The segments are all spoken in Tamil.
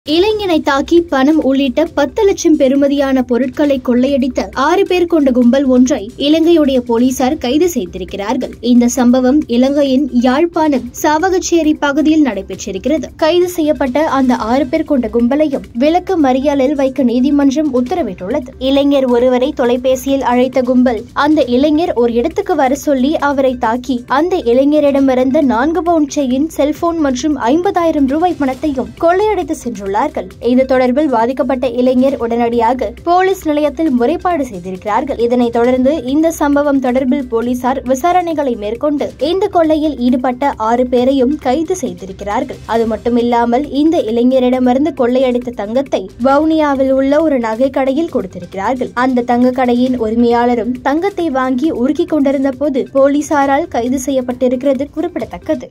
இளைஞனை தாக்கி பணம் உள்ளிட்ட பத்து லட்சம் பெறுமதியான பொருட்களை கொள்ளையடித்த ஆறு பேர் கொண்ட கும்பல் ஒன்றை இலங்கையுடைய போலீசார் கைது செய்திருக்கிறார்கள் இந்த சம்பவம் இலங்கையின் யாழ்ப்பாணம் சாவகச்சேரி பகுதியில் நடைபெற்றிருக்கிறது கைது செய்யப்பட்ட அந்த ஆறு பேர் கொண்ட கும்பலையும் விளக்க மறியலில் வைக்க நீதிமன்றம் உத்தரவிட்டுள்ளது இளைஞர் ஒருவரை தொலைபேசியில் அழைத்த கும்பல் அந்த இளைஞர் ஒரு இடத்துக்கு வர சொல்லி அவரை தாக்கி அந்த இளைஞரிடமிருந்த நான்கு பவுண்ட் செயின் செல்போன் மற்றும் ஐம்பதாயிரம் ரூபாய் பணத்தையும் கொள்ளையடித்து சென்றுள்ளார்கள் இது தொடர்பில் பாதிக்கப்பட்ட இளைஞர் உடனடியாக போலீஸ் நிலையத்தில் முறைப்பாடு செய்திருக்கிறார்கள் இதனைத் தொடர்ந்து இந்த சம்பவம் தொடர்பில் போலீசார் விசாரணைகளை மேற்கொண்டு இந்த கொள்ளையில் ஈடுபட்ட ஆறு பேரையும் கைது செய்திருக்கிறார்கள் அது மட்டுமில்லாமல் இந்த இளைஞரிடமிருந்து கொள்ளையடித்த தங்கத்தை வவுனியாவில் உள்ள ஒரு நகை கடையில் கொடுத்திருக்கிறார்கள் அந்த தங்க கடையின் உரிமையாளரும் தங்கத்தை வாங்கி உருக்கிக் கொண்டிருந்த போது போலீசாரால் கைது செய்யப்பட்டிருக்கிறது குறிப்பிடத்தக்கது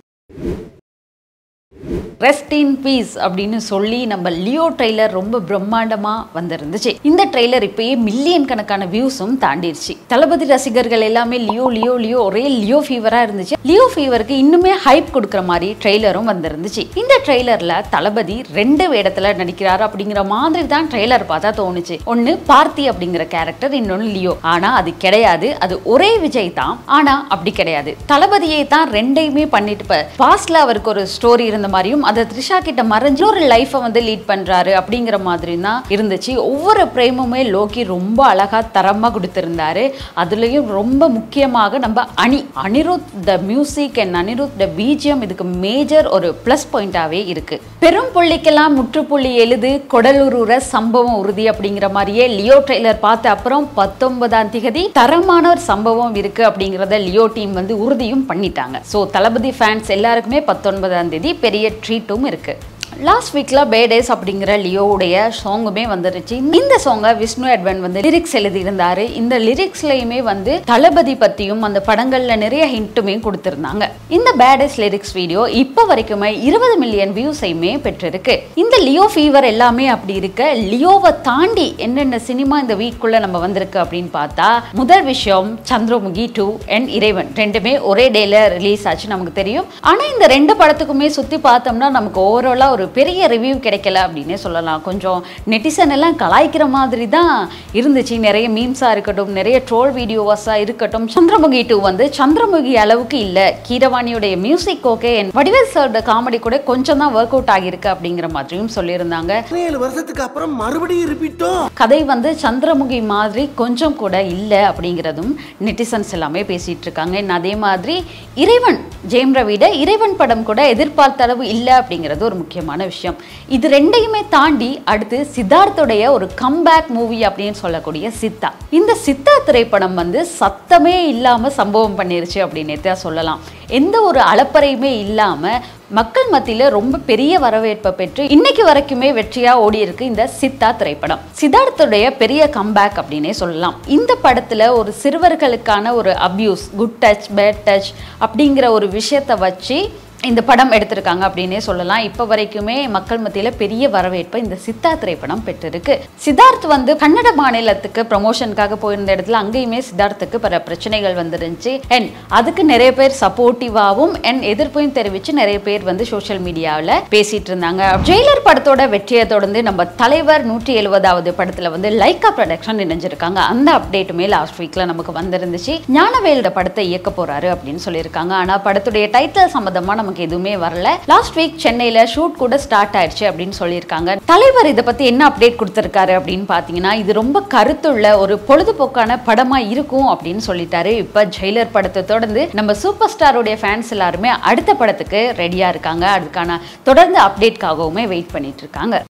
ரெஸ்ட் இன் பீஸ் அப்படின்னு சொல்லி நம்ம லியோ ட்ரெய்லர் ரொம்ப பிரம்மாண்டமா வந்திருந்துச்சு இந்த ட்ரெய்லர் இப்பயே மில்லியன் கணக்கான வியூஸும் தாண்டிடுச்சு தளபதி ரசிகர்கள் எல்லாமே லியோ லியோ லியோ ஒரே லியோ ஃபீவரா இருந்துச்சு லியோ ஃபீவருக்கு இன்னுமே ஹைப் கொடுக்குற மாதிரி ட்ரெய்லரும் வந்திருந்துச்சு இந்த ட்ரெய்லர்ல தளபதி ரெண்டு வேடத்துல நடிக்கிறாரு அப்படிங்கிற மாதிரி தான் ட்ரெய்லர் பார்த்தா தோணுச்சு ஒன்னு பார்த்தி அப்படிங்கிற கேரக்டர் இன்னொன்னு லியோ ஆனா அது கிடையாது அது ஒரே விஜய் தான் ஆனா அப்படி கிடையாது தளபதியை தான் ரெண்டையுமே பண்ணிட்டு பாஸ்ட்ல அவருக்கு ஒரு ஸ்டோரி இருந்த மாதிரியும் அதை த்ரிஷா கிட்ட மறைஞ்சு ஒரு லைஃப்பை வந்து லீட் பண்றாரு அப்படிங்கிற மாதிரி தான் இருந்துச்சு ஒவ்வொரு பிரேமுமே லோக்கி ரொம்ப அழகா தரமா கொடுத்திருந்தாரு அதுலயும் ரொம்ப முக்கியமாக நம்ம அணி Anirudh the music and Anirudh the BGM இதுக்கு மேஜர் ஒரு ப்ளஸ் பாயிண்டாவே இருக்கு பெரும் புள்ளிக்கெல்லாம் முற்றுப்புள்ளி எழுது கொடலூரூர சம்பவம் உறுதி அப்படிங்கிற மாதிரியே லியோ ட்ரெய்லர் பார்த்த அப்புறம் பத்தொன்பதாம் திகதி தரமான ஒரு சம்பவம் இருக்கு அப்படிங்கிறத லியோ டீம் வந்து உறுதியும் பண்ணிட்டாங்க ஸோ தளபதி ஃபேன்ஸ் எல்லாருக்குமே பத்தொன்பதாம் தேதி பெரிய ட்ரீட்டும் இருக்கு லாஸ்ட் வீக்கில் பேடேஸ் அப்படிங்கிற லியோவுடைய சாங்குமே வந்துருச்சு இந்த சாங்கை விஷ்ணு அட்வன் வந்து லிரிக்ஸ் எழுதியிருந்தாரு இந்த லிரிக்ஸ்லையுமே வந்து தளபதி பற்றியும் அந்த படங்களில் நிறைய ஹிண்ட்டுமே கொடுத்துருந்தாங்க இந்த பேடேஸ் லிரிக்ஸ் வீடியோ இப்போ வரைக்குமே இருபது மில்லியன் வியூஸையுமே பெற்றிருக்கு இந்த லியோ ஃபீவர் எல்லாமே அப்படி இருக்க லியோவை தாண்டி என்னென்ன சினிமா இந்த வீக்குள்ள நம்ம வந்திருக்கு அப்படின்னு பார்த்தா முதல் விஷயம் சந்திரமுகி டூ அண்ட் இறைவன் ரெண்டுமே ஒரே டேல ரிலீஸ் ஆச்சு நமக்கு தெரியும் ஆனால் இந்த ரெண்டு படத்துக்குமே சுற்றி பார்த்தோம்னா நமக்கு ஓவராலாக ஒரு பெரிய ரிவ்யூ கிடைக்கல அப்படின்னே சொல்லலாம் கொஞ்சம் நெட்டிசன் எல்லாம் கலாய்க்கிற மாதிரி தான் இருந்துச்சு நிறைய மீம்ஸாக இருக்கட்டும் நிறைய ட்ரோல் வீடியோவாஸாக இருக்கட்டும் சந்திரமுகி டூ வந்து சந்திரமுகி அளவுக்கு இல்லை கீரவாணியுடைய மியூசிக் ஓகே வடிவேல் சாரோட காமெடி கூட கொஞ்சம் தான் ஒர்க் அவுட் ஆகியிருக்கு அப்படிங்கிற மாதிரியும் சொல்லியிருந்தாங்க பதினேழு வருஷத்துக்கு அப்புறம் மறுபடியும் ரிப்பீட்டோ கதை வந்து சந்திரமுகி மாதிரி கொஞ்சம் கூட இல்லை அப்படிங்கிறதும் நெட்டிசன்ஸ் எல்லாமே பேசிட்டு இருக்காங்க இன்னும் அதே மாதிரி இறைவன் ஜெயம் ரவிட இறைவன் படம் கூட எதிர்பார்த்த அளவு இல்லை அப்படிங்கிறது ஒரு முக்கியமான விஷயம் இது ரெண்டையுமே தாண்டி அடுத்து சித்தார்த்துடைய ஒரு கம்பேக் மூவி அப்படின்னு சொல்லக்கூடிய சித்தா இந்த சித்தா திரைப்படம் வந்து சத்தமே இல்லாம சம்பவம் பண்ணிருச்சு அப்படின்னே தான் சொல்லலாம் எந்த ஒரு அலப்பறையுமே இல்லாம மக்கள் மத்தியில ரொம்ப பெரிய வரவேற்பை பெற்று இன்னைக்கு வரைக்குமே வெற்றியா ஓடி இருக்கு இந்த சித்தா திரைப்படம் சித்தார்த்துடைய பெரிய கம்பேக் அப்படின்னே சொல்லலாம் இந்த படத்துல ஒரு சிறுவர்களுக்கான ஒரு abuse good touch bad touch அப்படிங்கிற ஒரு விஷயத்தை வச்சு இந்த படம் எடுத்திருக்காங்க அப்படின்னே சொல்லலாம் இப்போ வரைக்குமே மக்கள் மத்தியில் பெரிய வரவேற்பை இந்த சித்தா திரைப்படம் பெற்றிருக்கு சித்தார்த் வந்து கன்னட மாநிலத்துக்கு ப்ரமோஷனுக்காக போயிருந்த இடத்துல அங்கேயுமே சித்தார்த்துக்கு பல பிரச்சனைகள் வந்துருந்துச்சு அண்ட் அதுக்கு நிறைய பேர் சப்போர்ட்டிவாகவும் அண்ட் எதிர்ப்பையும் தெரிவித்து நிறைய பேர் வந்து சோஷியல் மீடியாவில் பேசிட்டு இருந்தாங்க ஜெயிலர் படத்தோட வெற்றியை தொடர்ந்து நம்ம தலைவர் நூற்றி எழுபதாவது படத்தில் வந்து லைக்கா ப்ரொடக்ஷன் இணைஞ்சிருக்காங்க அந்த அப்டேட்டுமே லாஸ்ட் வீக்ல நமக்கு வந்திருந்துச்சு ஞானவேலோட படத்தை இயக்க போறாரு அப்படின்னு சொல்லியிருக்காங்க ஆனால் படத்துடைய டைட்டில் சம்பந்தமா நமக்கு எதுவுமே வரல லாஸ்ட் வீக் சென்னையில ஷூட் கூட ஸ்டார்ட் ஆயிடுச்சு அப்படின்னு சொல்லியிருக்காங்க தலைவர் இதை பத்தி என்ன அப்டேட் கொடுத்திருக்காரு அப்படின்னு பாத்தீங்கன்னா இது ரொம்ப கருத்துள்ள ஒரு பொழுதுபோக்கான படமா இருக்கும் அப்படின்னு சொல்லிட்டாரு இப்ப ஜெயிலர் படத்தை தொடர்ந்து நம்ம சூப்பர் ஸ்டாருடைய ஃபேன்ஸ் எல்லாருமே அடுத்த படத்துக்கு ரெடியா இருக்காங்க அதுக்கான தொடர்ந்து அப்டேட்காகவுமே வெயிட் பண்ணிட்டு இருக்காங்க